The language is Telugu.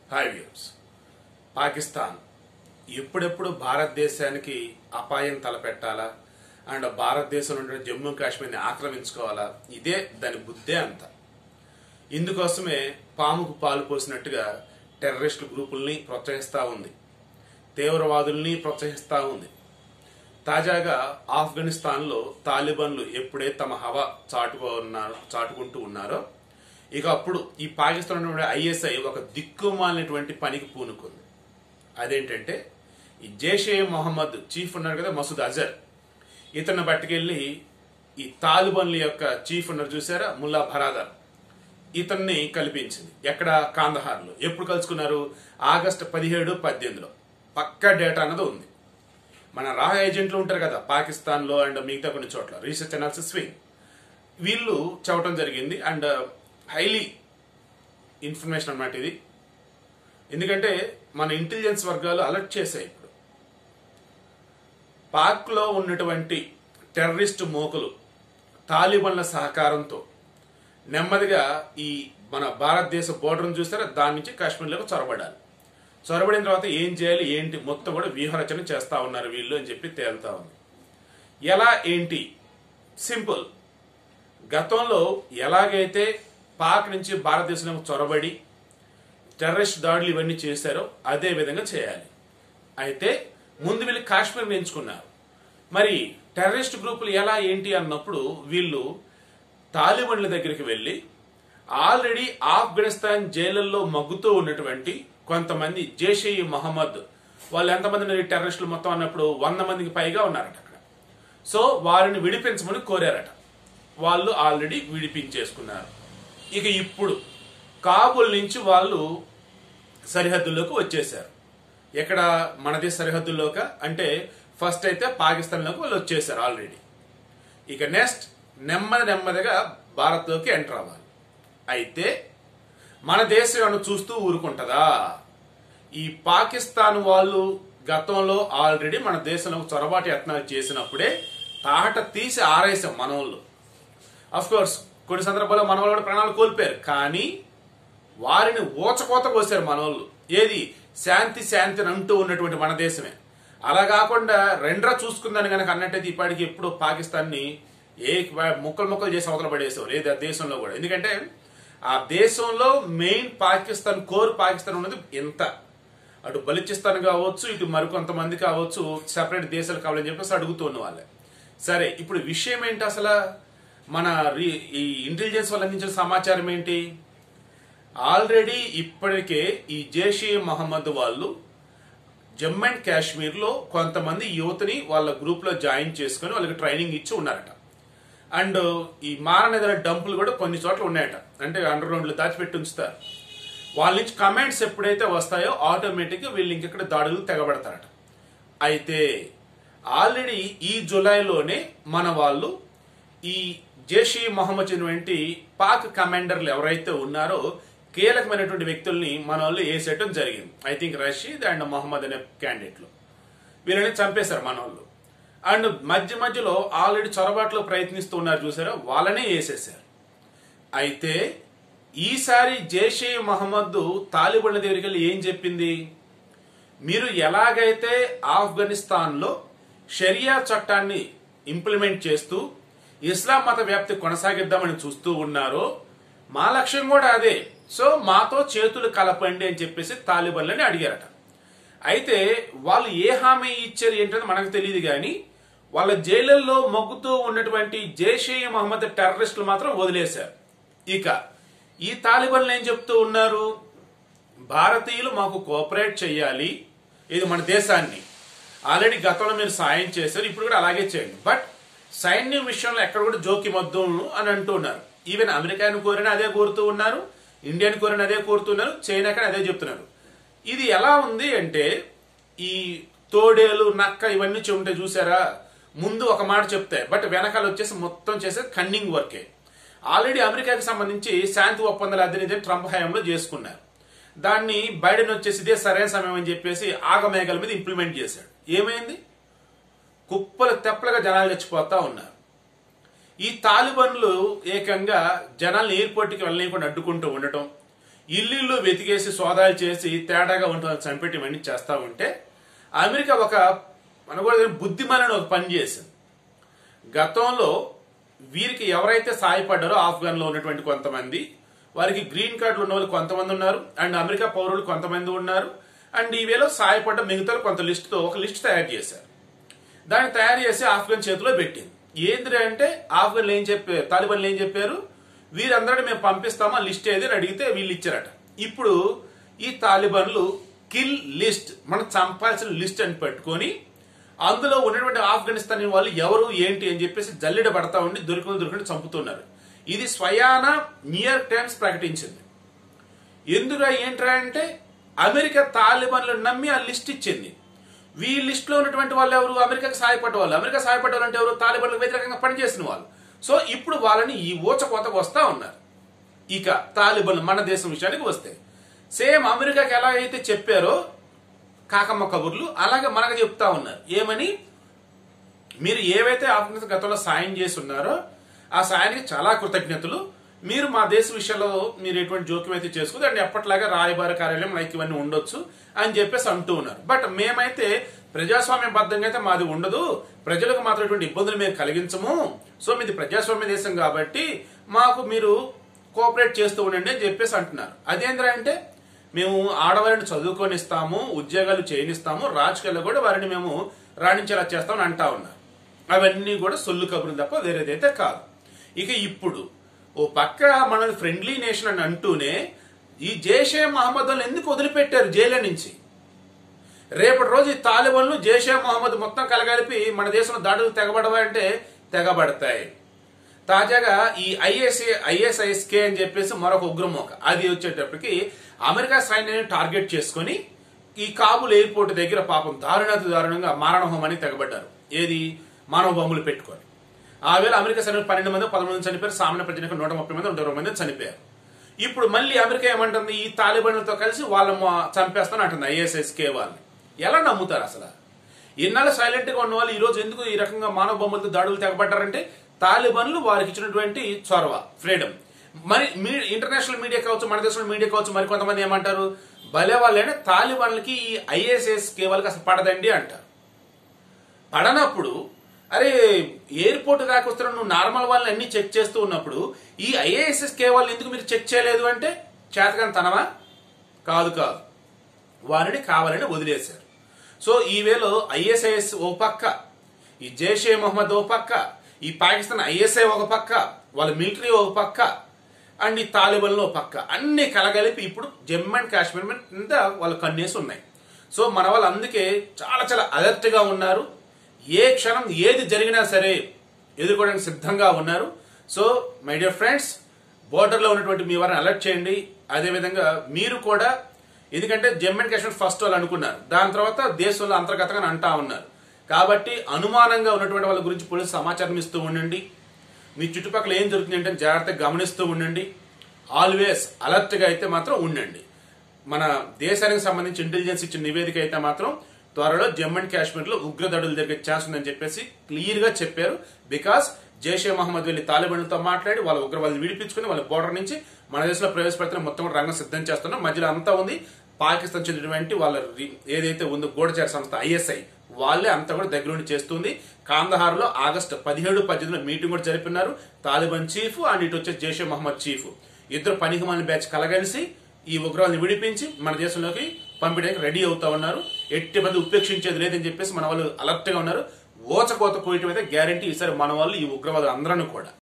హాయ్ వ్యూస్ పాకిస్తాన్ ఎప్పుడెప్పుడు భారతదేశానికి అపాయం తలపెట్టాలా అండ్ భారతదేశంలో ఉండే జమ్మూ కాశ్మీర్ని ఆక్రమించుకోవాలా ఇదే దాని బుద్ధే అంత ఇందుకోసమే పాముకు పాలు పోసినట్టుగా టెర్రరిస్టు గ్రూపుల్ని ప్రోత్సహిస్తూ ఉంది తీవ్రవాదుల్ని ప్రోత్సహిస్తూ ఉంది తాజాగా ఆఫ్ఘనిస్తాన్లో తాలిబాన్లు ఎప్పుడే తమ హవా చాటుకో ఉన్నారు చాటుకుంటూ ఉన్నారో ఇక అప్పుడు ఈ పాకిస్తాన్ ఐఎస్ఐ ఒక దిక్కుమాలినటువంటి పనికి పూనుకుంది అదేంటంటే ఈ జైషే మొహమ్మద్ చీఫ్ ఉన్నారు కదా మసూద్ అజర్ ఇతన్ని పట్టుకెళ్ళి ఈ తాలిబాన్ల యొక్క చీఫ్ ఉన్నారు చూసారా ముల్లా భరాదర్ ఇతన్ని కల్పించింది ఎక్కడ కాందహార్లో ఎప్పుడు కలుసుకున్నారు ఆగస్టు పదిహేడు పద్దెనిమిదిలో పక్కా డేటా అన్నది ఉంది మన రా ఏజెంట్లు ఉంటారు కదా పాకిస్తాన్లో అండ్ మిగతా కొన్ని చోట్ల రీసెర్చ్ అనాలిసిస్ వింగ్ వీళ్ళు చెప్పడం జరిగింది అండ్ హైలీ ఇన్ఫర్మేషన్ అన్నమాట ఇది ఎందుకంటే మన ఇంటెలిజెన్స్ వర్గాలు అలర్ట్ చేశాయి ఇప్పుడు పాక్లో ఉన్నటువంటి టెర్రరిస్ట్ మోకలు తాలిబన్ల సహకారంతో నెమ్మదిగా ఈ మన భారతదేశ బోర్డర్ను చూస్తారా దాని నుంచి కాశ్మీర్లోకి చొరబడాలి చొరబడిన తర్వాత ఏం చేయాలి ఏంటి మొత్తం కూడా వ్యూహరచన చేస్తా ఉన్నారు వీళ్ళు అని చెప్పి తేలుతా ఉంది ఎలా ఏంటి సింపుల్ గతంలో ఎలాగైతే పాక్ నుంచి భారతదేశంలో చొరబడి టెర్రరిస్ట్ దాడులు ఇవన్నీ చేశారో అదే విధంగా చేయాలి అయితే ముందు వీళ్ళు కాశ్మీర్ ఎంచుకున్నారు మరి టెర్రరిస్ట్ గ్రూపులు ఎలా ఏంటి అన్నప్పుడు వీళ్ళు తాలిబన్ల దగ్గరికి వెళ్ళి ఆల్రెడీ ఆఫ్ఘనిస్తాన్ జైళ్లలో మగ్గుతూ ఉన్నటువంటి కొంతమంది జైషే మహమ్మద్ వాళ్ళు ఎంతమంది టెర్రరిస్టులు మొత్తం అన్నప్పుడు వంద మందికి పైగా ఉన్నారట అక్కడ సో వారిని విడిపించమని కోరారట వాళ్ళు ఆల్రెడీ విడిపించేసుకున్నారు ఇక ఇప్పుడు కాబుల్ నుంచి వాళ్ళు సరిహద్దుల్లోకి వచ్చేసారు ఎక్కడ మన దేశ సరిహద్దుల్లోక అంటే ఫస్ట్ అయితే పాకిస్తాన్లోకి వాళ్ళు వచ్చేసారు ఆల్రెడీ ఇక నెక్స్ట్ నెమ్మది నెమ్మదిగా భారత్లోకి ఎంటర్ అవ్వాలి అయితే మన దేశం ఏమన్నా చూస్తూ ఊరుకుంటుందా ఈ పాకిస్తాన్ వాళ్ళు గతంలో ఆల్రెడీ మన దేశంలో చొరబాటు యత్నాలు చేసినప్పుడే తాట తీసి ఆరేసాం మన వాళ్ళు అఫ్ కోర్స్ కొన్ని సందర్భాల్లో మన వాళ్ళు కూడా ప్రాణాలు కోల్పోయారు కానీ వారిని ఊచకోత కోసారు మన వాళ్ళు ఏది శాంతి శాంతి అని అంటూ ఉన్నటువంటి మన దేశమే అలా కాకుండా రెండ్రా చూసుకుందని కనుక అన్నట్టయితే ఇప్పటికి ఎప్పుడు పాకిస్తాన్ని ఏ ముక్కలు ముక్కలు చేసి అవతల పడేసాం లేదు ఆ దేశంలో కూడా ఎందుకంటే ఆ దేశంలో మెయిన్ పాకిస్తాన్ కోర్ పాకిస్తాన్ ఉన్నది ఎంత అటు బలిచిస్తాన్ కావచ్చు ఇటు మరికొంతమంది కావచ్చు సెపరేట్ దేశాలు కావాలని చెప్పేసి అడుగుతున్న వాళ్ళే సరే ఇప్పుడు విషయం ఏంటి అసలు మన రీ- ఈ ఇంటెలిజెన్స్ వాళ్ళు అందించిన సమాచారం ఏంటి ఆల్రెడీ ఇప్పటికే ఈ జైషే మహమ్మద్ వాళ్ళు జమ్మూ అండ్ కాశ్మీర్ లో కొంతమంది యువతని వాళ్ళ గ్రూప్ లో జాయిన్ చేసుకుని వాళ్ళకి ట్రైనింగ్ ఇచ్చి ఉన్నారట అండ్ ఈ మారణెదర డంపులు కూడా కొన్ని చోట్ల ఉన్నాయట అంటే అండర్ గ్రౌండ్ లో దాచిపెట్టి ఉంచుతారు వాళ్ళ నుంచి కమెంట్స్ ఎప్పుడైతే వస్తాయో ఆటోమేటిక్ గా వీళ్ళు ఇంకెక్కడ దాడులు తెగబడతారట అయితే ఆల్రెడీ ఈ జులైలోనే మన వాళ్ళు ఈ జైషీ మొహమ్మద్ వంటి పాక్ కమాండర్లు ఎవరైతే ఉన్నారో కీలకమైనటువంటి వ్యక్తుల్ని మన వాళ్ళు వేసేయటం జరిగింది I think Rashid and Mohammed అనే క్యాండిడేట్లు వీళ్ళని చంపేశారు మన వాళ్ళు అండ్ మధ్య మధ్యలో ఆల్రెడీ చొరబాట్లో ప్రయత్నిస్తూ ఉన్నారు చూసారా వాళ్ళనే వేసేశారు అయితే ఈసారి జైషే మహమ్మద్ తాలిబాన్ల దగ్గరికి వెళ్ళి ఏం చెప్పింది మీరు ఎలాగైతే ఆఫ్ఘనిస్తాన్లో షరియా చట్టాన్ని ఇంప్లిమెంట్ చేస్తూ ఇస్లాం మత వ్యాప్తి కొనసాగిద్దామని చూస్తూ ఉన్నారో మా లక్ష్యం కూడా అదే సో మాతో చేతులు కలపండి అని చెప్పేసి తాలిబాన్లని అడిగారట అయితే వాళ్ళు ఏ హామీ ఇచ్చారు ఏంటంటే మనకు తెలియదు కానీ వాళ్ళ జైళ్ళల్లో మొగ్గుతూ ఉన్నటువంటి జైషే మహమ్మద్ టెర్రరిస్టులు మాత్రం వదిలేశారు ఇక ఈ తాలిబాన్లు ఏం చెప్తూ ఉన్నారు భారతీయులు మాకు కోఆపరేట్ చేయాలి ఇది మన దేశాన్ని ఆల్రెడీ గతంలో మీరు సాయం చేశారు ఇప్పుడు కూడా అలాగే చేయండి బట్ సైన్యం విషయంలో ఎక్కడ కూడా జోక్యం వద్దు అని అంటూ ఉన్నారు ఈవెన్ అమెరికాను కోరిన అదే కోరుతూ ఉన్నారు ఇండియాని కోరిన అదే కోరుతున్నారు చైనా కానీ అదే చెప్తున్నారు ఇది ఎలా ఉంది అంటే ఈ తోడేలు నక్క ఇవన్నీ చెబుంటే చూసారా ముందు ఒక మాట చెప్తాయి బట్ వెనకాల వచ్చేసి మొత్తం చేసే కన్నింగ్ వర్కే ఆల్రెడీ అమెరికాకి సంబంధించి శాంతి ఒప్పందాలు అద్దెనిదే ట్రంప్ హయాంలో చేసుకున్నారు దాన్ని బైడెన్ వచ్చేసి ఇదే సరైన సమయం అని చెప్పేసి ఆగమేఘాల మీద ఇంప్లిమెంట్ చేశాడు ఏమైంది కుప్పలు తెప్పలుగా జనాలు చచ్చిపోతా ఉన్నారు ఈ తాలిబన్లు ఏకంగా జనాల్ని ఎయిర్పోర్ట్కి వెళ్ళనీయకుండా అడ్డుకుంటూ ఉండటం ఇల్లు ఇల్లు వెతికేసి సోదాలు చేసి తేడాగా ఉంటుంది చంపెట్టి ఇవన్నీ చేస్తా ఉంటే అమెరికా ఒక మన కూడా బుద్ధిమాలని ఒక పని చేసింది గతంలో వీరికి ఎవరైతే సాయపడ్డారో ఆఫ్ఘన్లో ఉన్నటువంటి కొంతమంది వారికి గ్రీన్ కార్డులు ఉన్న వాళ్ళు కొంతమంది ఉన్నారు అండ్ అమెరికా పౌరులు కొంతమంది ఉన్నారు అండ్ ఈ వేలో సాయపడ్డ మిగతా కొంత లిస్టుతో ఒక లిస్ట్ తయారు చేశారు దాన్ని తయారు చేసి ఆఫ్ఘన్ చేతిలో పెట్టింది ఏంటి అంటే ఆఫ్ఘన్లు ఏం చెప్పారు తాలిబాన్లు ఏం చెప్పారు వీరందరినీ మేము పంపిస్తామా లిస్ట్ ఏది అని అడిగితే వీళ్ళు ఇచ్చారట ఇప్పుడు ఈ తాలిబాన్లు కిల్ లిస్ట్ మనం చంపాల్సిన లిస్ట్ అని పెట్టుకొని అందులో ఉన్నటువంటి ఆఫ్ఘనిస్తాన్ వాళ్ళు ఎవరు ఏంటి అని చెప్పేసి జల్లెడ పడతా ఉండి దొరికిన దొరికిన చంపుతున్నారు ఇది స్వయాన న్యూయార్క్ టైమ్స్ ప్రకటించింది ఎందుకు ఏంట్రా అంటే అమెరికా తాలిబాన్లు నమ్మి ఆ లిస్ట్ ఇచ్చింది వీ లిస్ట్ లో ఉన్నటువంటి వాళ్ళు ఎవరు అమెరికాకి సహాయపడ్డ వాళ్ళు అమెరికా సహాయపడ్డ వాళ్ళు అంటే ఎవరు తాలిబాన్లకు వ్యతిరేకంగా పనిచేసిన వాళ్ళు సో ఇప్పుడు వాళ్ళని ఈ ఊచ కోతకు వస్తా ఉన్నారు ఇక తాలిబాన్లు మన దేశం విషయానికి వస్తే సేమ్ అమెరికాకి ఎలా అయితే చెప్పారో కాకమ్మ కబుర్లు అలాగే మనకు చెప్తా ఉన్నారు ఏమని మీరు ఏవైతే ఆఫ్ఘనిస్తాన్ గతంలో సాయం చేసి ఉన్నారో ఆ సాయానికి చాలా కృతజ్ఞతలు మీరు మా దేశ విషయంలో మీరు ఎటువంటి జోక్యం అయితే చేసుకోదు అండ్ ఎప్పటిలాగా రాయబార కార్యాలయం లైక్ ఇవన్నీ ఉండొచ్చు అని చెప్పేసి అంటూ ఉన్నారు బట్ మేమైతే ప్రజాస్వామ్యబద్ధంగా అయితే మాది ఉండదు ప్రజలకు మాత్రం ఎటువంటి ఇబ్బందులు మేము కలిగించము సో మీది ప్రజాస్వామ్య దేశం కాబట్టి మాకు మీరు కోఆపరేట్ చేస్తూ ఉండండి అని చెప్పేసి అంటున్నారు అదేంద్రా అంటే మేము ఆడవారిని చదువుకొనిస్తాము ఉద్యోగాలు చేయనిస్తాము రాజకీయాల్లో కూడా వారిని మేము రాణించేలా చేస్తామని అంటా ఉన్నారు అవన్నీ కూడా సొల్లు కబుర్లు తప్ప వేరేదైతే కాదు ఇక ఇప్పుడు ఓ పక్క మన ఫ్రెండ్లీ నేషన్ అని అంటూనే ఈ జైషే మహమ్మద్ వాళ్ళు ఎందుకు వదిలిపెట్టారు జైలు నుంచి రేపటి రోజు ఈ తాలిబాన్లు జైషే మహమ్మద్ మొత్తం కలగలిపి మన దేశంలో దాడులు తెగబడవంటే తెగబడతాయి తాజాగా ఈ ఐఎస్ఏ ఐఎస్ఐఎస్కే అని చెప్పేసి మరొక ఉగ్రమోక అది వచ్చేటప్పటికి అమెరికా సైన్యాన్ని టార్గెట్ చేసుకొని ఈ కాబుల్ ఎయిర్పోర్ట్ దగ్గర పాపం దారుణాతి దారుణంగా మారణహోమని తెగబడ్డారు ఏది మానవ బొమ్మలు పెట్టుకొని ఆ వేళ అమెరికా సైన్యం పన్నెండు మంది పదమూడు మంది చనిపోయారు సామాన్య ప్రజలకు నూట ముప్పై మంది నూట ఇరవై మంది చనిపోయారు ఇప్పుడు మళ్ళీ అమెరికా ఏమంటుంది ఈ తాలిబాన్లతో కలిసి వాళ్ళ చంపేస్తాను అంటుంది ఐఎస్ఎస్కే వాళ్ళని ఎలా నమ్ముతారు అసలు ఇన్నాళ్ళు సైలెంట్ గా ఉన్న వాళ్ళు ఈ రోజు ఎందుకు ఈ రకంగా మానవ బొమ్మలతో దాడులు తెగబడ్డారంటే తాలిబాన్లు వారికి ఇచ్చినటువంటి చొరవ ఫ్రీడమ్ మరి మీ- ఇంటర్నేషనల్ మీడియా కావచ్చు మన దేశంలో మీడియా కావచ్చు మరి కొంతమంది ఏమంటారు భలే వాళ్ళైనా తాలిబాన్లకి ఈ ఐఎస్ఎస్ కే వాళ్ళకి అసలు పడదండి అంటారు పడనప్పుడు అరే ఎయిర్పోర్ట్ దాకా వస్తున్న నువ్వు నార్మల్ వాళ్ళని అన్ని చెక్ చేస్తూ ఉన్నప్పుడు ఈ ఐఏఎస్ఎస్ కే వాళ్ళు ఎందుకు మీరు చెక్ చేయలేదు అంటే చేతకాని తనమా కాదు కాదు వారిని కావాలని వదిలేశారు సో ఈ వేలో ఐఎస్ఐఎస్ ఓ పక్క ఈ జైషే మొహమ్మద్ ఓ పక్క ఈ పాకిస్తాన్ ఐఎస్ఐ ఒక పక్క వాళ్ళ మిలిటరీ ఒక పక్క అండ్ ఈ తాలిబాన్లు ఒక పక్క అన్ని కలగలిపి ఇప్పుడు జమ్మూ అండ్ కాశ్మీర్ మీద వాళ్ళ కన్నేసి ఉన్నాయి సో మన వాళ్ళు అందుకే చాలా చాలా అలర్ట్ గా ఉన్నారు ఏ క్షణం ఏది జరిగినా సరే ఎదుర్కోవడానికి సిద్ధంగా ఉన్నారు సో మై డియర్ ఫ్రెండ్స్ బోర్డర్లో ఉన్నటువంటి మీ వారిని అలర్ట్ చేయండి అదేవిధంగా మీరు కూడా ఎందుకంటే జమ్మూ అండ్ కాశ్మీర్ ఫస్ట్ వాళ్ళు అనుకున్నారు దాని తర్వాత దేశంలో అంతర్గతంగా అంటా ఉన్నారు కాబట్టి అనుమానంగా ఉన్నటువంటి వాళ్ళ గురించి పోలీసు సమాచారం ఇస్తూ ఉండండి మీ చుట్టుపక్కల ఏం జరుగుతుంది అంటే జాగ్రత్తగా గమనిస్తూ ఉండండి ఆల్వేస్ అలర్ట్గా అయితే మాత్రం ఉండండి మన దేశానికి సంబంధించి ఇంటెలిజెన్స్ ఇచ్చిన నివేదిక అయితే మాత్రం త్వరలో జమ్మూ అండ్ కాశ్మీర్ లో ఉగ్రదాడులు జరిగే ఛాన్స్ ఉందని చెప్పేసి క్లియర్ గా చెప్పారు బికాస్ జైషే మహమ్మద్ వెళ్లి తాలిబాన్లతో మాట్లాడి వాళ్ళ ఉగ్రవాదులు విడిపించుకుని వాళ్ళ బోర్డర్ నుంచి మన దేశంలో ప్రవేశపెడుతున్న మొత్తం కూడా రంగం సిద్ధం చేస్తున్నాం మధ్యలో అంతా ఉంది పాకిస్తాన్ చెందినటువంటి వాళ్ళ రి- ఏదైతే ఉందో గూఢచార సంస్థ ఐఎస్ఐ వాళ్ళే అంతా కూడా దగ్గరుండి చేస్తుంది కాందహార్ లో ఆగస్టు పదిహేడు పద్దెనిమిదిలో మీటింగ్ కూడా జరిపినారు తాలిబాన్ చీఫ్ అండ్ ఇటు వచ్చే జైషే మహమ్మద్ చీఫ్ ఇద్దరు పనికిమాలిన బ్యాచ్ కలగలిసి ఈ ఉగ్రవాదిని విడిపించి మన దేశంలోకి పంపించడానికి రెడీ అవుతా ఉన్నారు ఎట్టి మంది ఉపేక్షించేది లేదని చెప్పేసి మన వాళ్ళు అలర్ట్ గా ఉన్నారు ఓచకోత కోయటం అయితే గ్యారంటీ ఈసారి మన వాళ్ళు ఈ ఉగ్రవాదులు అందరూ కూడా